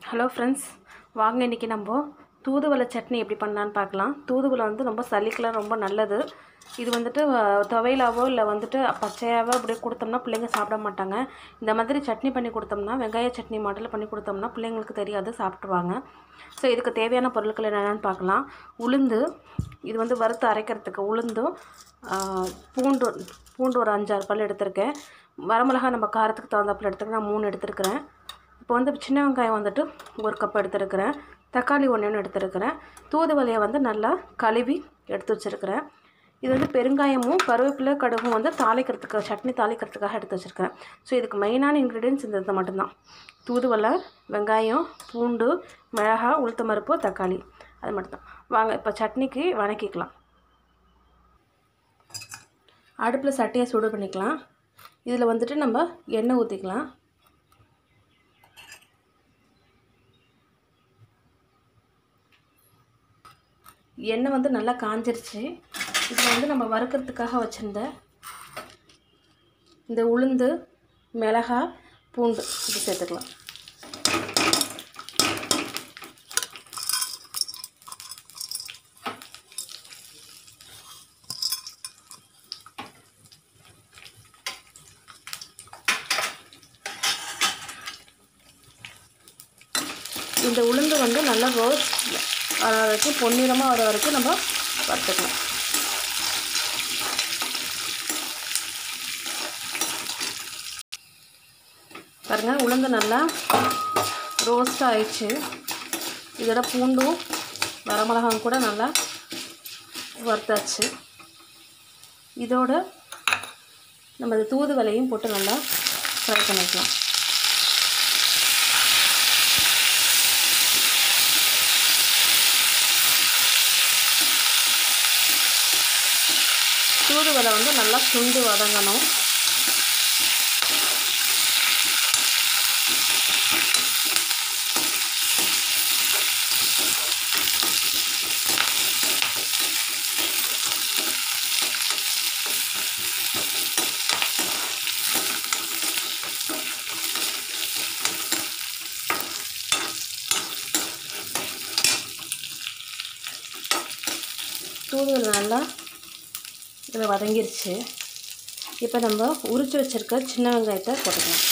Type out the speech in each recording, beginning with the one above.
hello friends வாங்க இன்றைக்கி நம்ம தூதுவளை சட்னி எப்படி பண்ணலான்னு பார்க்கலாம் தூதுவளை வந்து ரொம்ப சளிக்கெலாம் ரொம்ப நல்லது இது வந்துட்டு அஹ், துவையலாவோ இல்லை வந்துட்டு பச்சையாவோ அப்படியே கொடுத்தோம்னா பிள்ளைங்க சாப்பிட மாட்டாங்க இந்த மாதிரி சட்னி பண்ணி கொடுத்தோம்னா வெங்காய சட்னி மாடலில் பண்ணி கொடுத்தோம்னா பிள்ளைங்களுக்கு தெரியாது சாப்பிட்ருவாங்க ஸோ இதுக்கு தேவையான பொருட்கள் என்னென்னு பார்க்கலாம் உளுந்து இது வந்து வறுத்து அரைக்கிறதுக்கு உளுந்தும் ஆஹ், பூண்டு பூண்டு ஒரு அஞ்சாறு பல் எடுத்திருக்கேன் வரமிளகா நம்ம காரத்துக்கு தகுந்தாப்பில் எடுத்துக்க நான் மூணு எடுத்திருக்கிறேன் இப்போ வந்து சின்ன வெங்காயம் வந்துட்டு ஒரு கப் எடுத்துருக்கிறேன் தக்காளி ஒன்று ஒன்று எடுத்துருக்கிறேன் தூதுவளையை வந்து நல்லா கழுவி எடுத்து வச்சுருக்கிறேன் இது வந்து பெருங்காயமும் கருவேப்பிலை கடுகும் வந்து தாளிக்கிறதுக்கு சட்னி தாளிக்கிறதுக்காக எடுத்து வச்சுருக்கிறேன் ஸோ இதுக்கு மெயினான இன்க்ரீடியன்ஸ் இந்த இது மட்டும்தான் தூதுவளை வெங்காயம் பூண்டு மிளகா உளுத்தம்பருப்பு தக்காளி அது மட்டும்தான் வாங்க இப்போ சட்னிக்கு வணக்கிக்கலாம் அடுப்பில் சட்டியை சூடு பண்ணிக்கலாம் இதில் வந்துட்டு நம்ம எண்ணெய் ஊற்றிக்கலாம் எண்ணெய் வந்து நல்லா காஞ்சிருச்சு இதில் வந்து நம்ம வறுக்கிறதுக்காக வச்சுருந்த இந்த உளுந்து மிளகா பூண்டு இது சேர்த்துக்கலாம் இந்த உளுந்து வந்து நல்லா ரோஸ்ட் வர வரைக்கும் பொன்னிறமாக வர வரைக்கும் நம்ம வறுத்துக்கலாம் பாருங்கள் உளுந்து நல்லா ரோஸ்ட் ஆயிடுச்சு இதோட பூண்டும் வரமிளகாவும் கூட நல்லா வறுத்தாச்சு இதோட நம்ம இந்த தூதுவளையும் போட்டு நல்லா ஃப்ரை பண்ணிக்கலாம் தூதுவளை வந்து நல்லா சுண்டு வதங்கணும் தூதுவளை நல்லா இதில் வதங்கிருச்சு இப்போ நம்ம உரிச்சு வச்சுருக்க சின்ன வெங்காயத்தை போட்டுக்கலாம்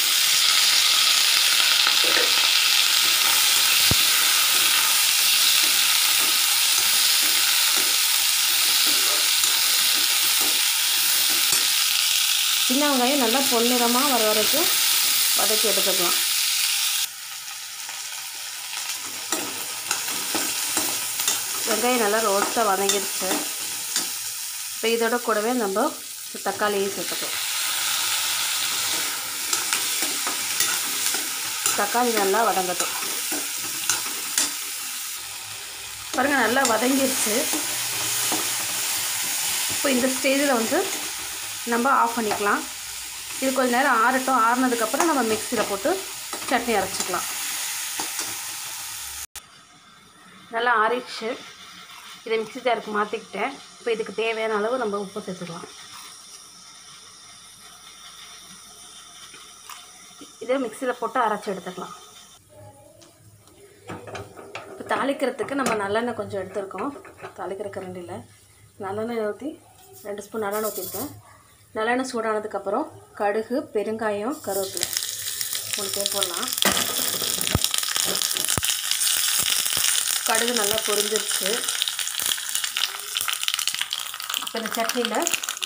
சின்ன வெங்காயம் நல்லா பொன்னிறமாக வர வரைக்கும் வதக்கி எடுத்துக்கலாம் வெங்காயம் நல்லா ரோஸ்ட்டாக வதங்கிருச்சு இப்போ இதோட கூடவே நம்ம தக்காளியும் சேர்த்துக்கலாம் தக்காளி நல்லா வதங்கட்டும் பாருங்கள் நல்லா வதங்கிருச்சு இப்போ இந்த ஸ்டேஜில் வந்து நம்ம ஆஃப் பண்ணிக்கலாம் இது கொஞ்ச நேரம் ஆறட்டும் ஆறுனதுக்கப்புறம் நம்ம மிக்சியில் போட்டு சட்னி அரைச்சிக்கலாம் நல்லா ஆறிடுச்சு இதை மிக்ஸி ஜாருக்கு மாற்றிக்கிட்டேன் இப்போ இதுக்கு தேவையான அளவு நம்ம உப்பு சேர்த்துக்கலாம் இதை மிக்சியில் போட்டு அரைச்சி எடுத்துக்கலாம் இப்போ தாளிக்கிறதுக்கு நம்ம நல்லெண்ணெய் கொஞ்சம் எடுத்துருக்கோம் தாளிக்கிற கரண்டியில் நல்லெண்ணெய் ஊற்றி ரெண்டு ஸ்பூன் நல்லெண்ணெய் ஊற்றிருக்கேன் நல்லெண்ணெய் சூடானதுக்கப்புறம் கடுகு பெருங்காயம் கருவேப்பிலை மூணு பேர் போடலாம் கடுகு நல்லா பொரிஞ்சிருச்சு இப்போ இந்த சட்னியில்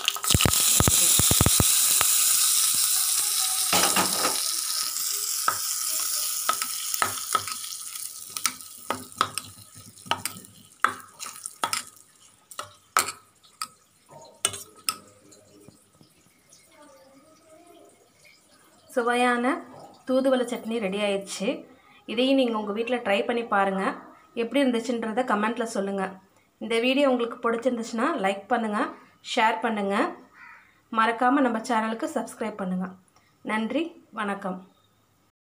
சுவையான தூதுவளை சட்னி ரெடி ஆயிடுச்சு இதையும் நீங்கள் உங்கள் வீட்டில் ட்ரை பண்ணி பாருங்கள் எப்படி இருந்துச்சுன்றதை கமெண்ட்டில் சொல்லுங்கள் இந்த வீடியோ உங்களுக்கு பிடிச்சிருந்துச்சுன்னா லைக் பண்ணுங்கள் ஷேர் பண்ணுங்கள் மறக்காமல் நம்ம சேனலுக்கு சப்ஸ்கிரைப் பண்ணுங்கள் நன்றி வணக்கம்